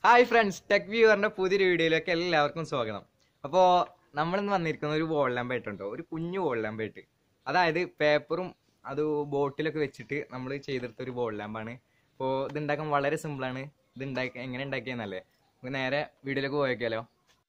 hi friends tech വ്യൂവറിന്റെ പുതിയൊരു വീഡിയോയിലേക്ക് എല്ലാവർക്കും സ്വാഗതം അപ്പോൾ നമ്മളിന്ന് വന്നിരിക്കുന്ന ഒരു വോൾ ലാമ്പായിട്ടുണ്ടോ ഒരു കുഞ്ഞു വോൾ ലാമ്പായിട്ട് അതായത് പേപ്പറും അത് ബോട്ടിലൊക്കെ വെച്ചിട്ട് നമ്മൾ ചെയ്തെടുത്ത ഒരു വോൾ ലാമ്പാണ് അപ്പോൾ ഇത് ഉണ്ടാക്കാൻ വളരെ സിമ്പിളാണ് ഇത് ഉണ്ടാക്കി എങ്ങനെ ഉണ്ടാക്കിയെന്നല്ലേ നമുക്ക് നേരെ വീഡിയോയിലേക്ക് പോയേക്കാലോ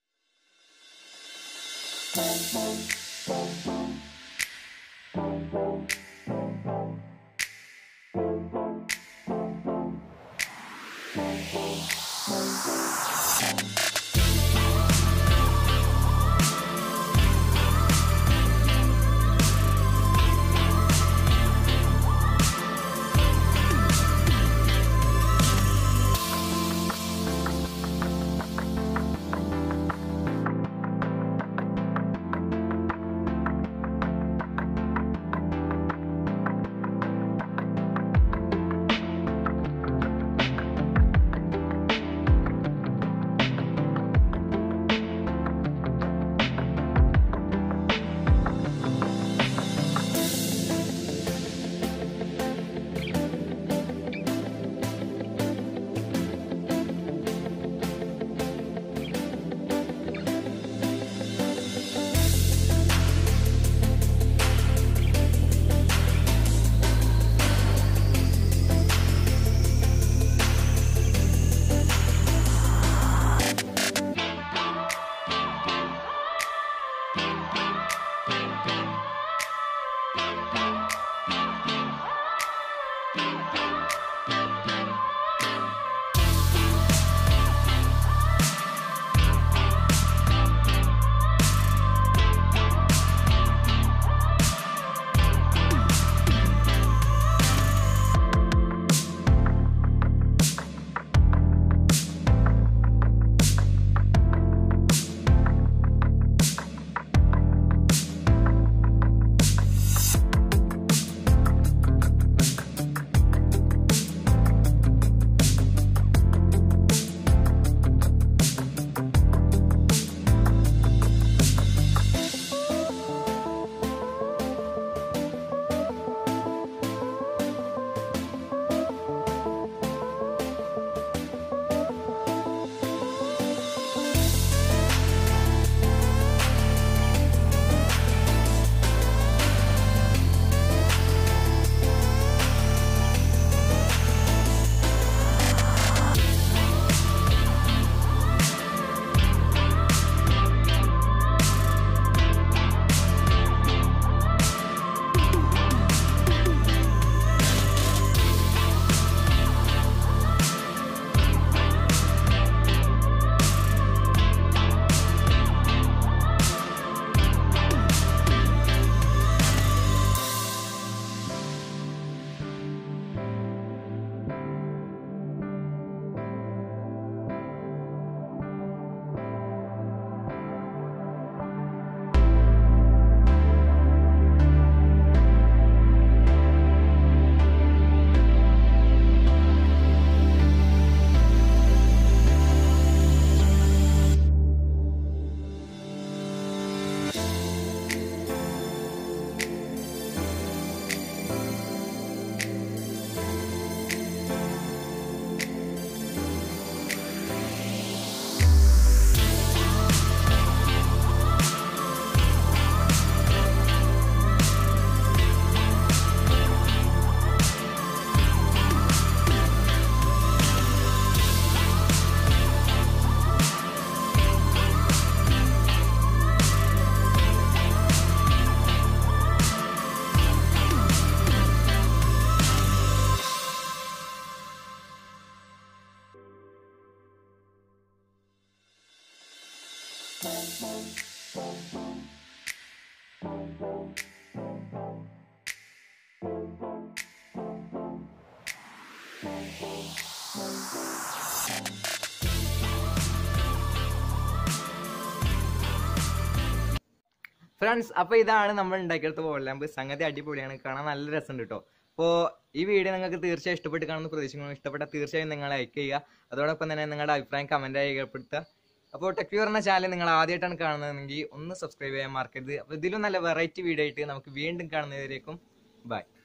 ഫ്രണ്ട്സ് അപ്പോൾ ഇതാണ് നമ്മൾ ഉണ്ടാക്കിയെടുത്ത വോൾ ലാമ്പ് സംഗതി അടിപൊളിയാണ് കാണാൻ നല്ല രസമുണ്ട് കേട്ടോ അപ്പോൾ ഈ വീഡിയോ നിങ്ങൾക്ക് തീർച്ചയായും ഇഷ്ടപ്പെട്ട് കാണുന്ന പ്രതീക്ഷിക്കുന്നു ഇഷ്ടപ്പെട്ട തീർച്ചയായും നിങ്ങൾ ലൈക്ക് ചെയ്യുക അതോടൊപ്പം തന്നെ നിങ്ങളുടെ അഭിപ്രായം കമന്റ് ആയി രേഖപ്പെടുത്തുക അപ്പോൾ ടെക് എന്ന ചാനൽ നിങ്ങൾ ആദ്യമായിട്ടാണ് കാണുന്നതെങ്കിൽ ഒന്ന് സബ്സ്ക്രൈബ് ചെയ്യാൻ മറക്കരുത് അപ്പോൾ ഇതിലും നല്ല വെറൈറ്റി വീഡിയോ ആയിട്ട് നമുക്ക് വീണ്ടും കാണുന്നതിലേക്കും ബൈ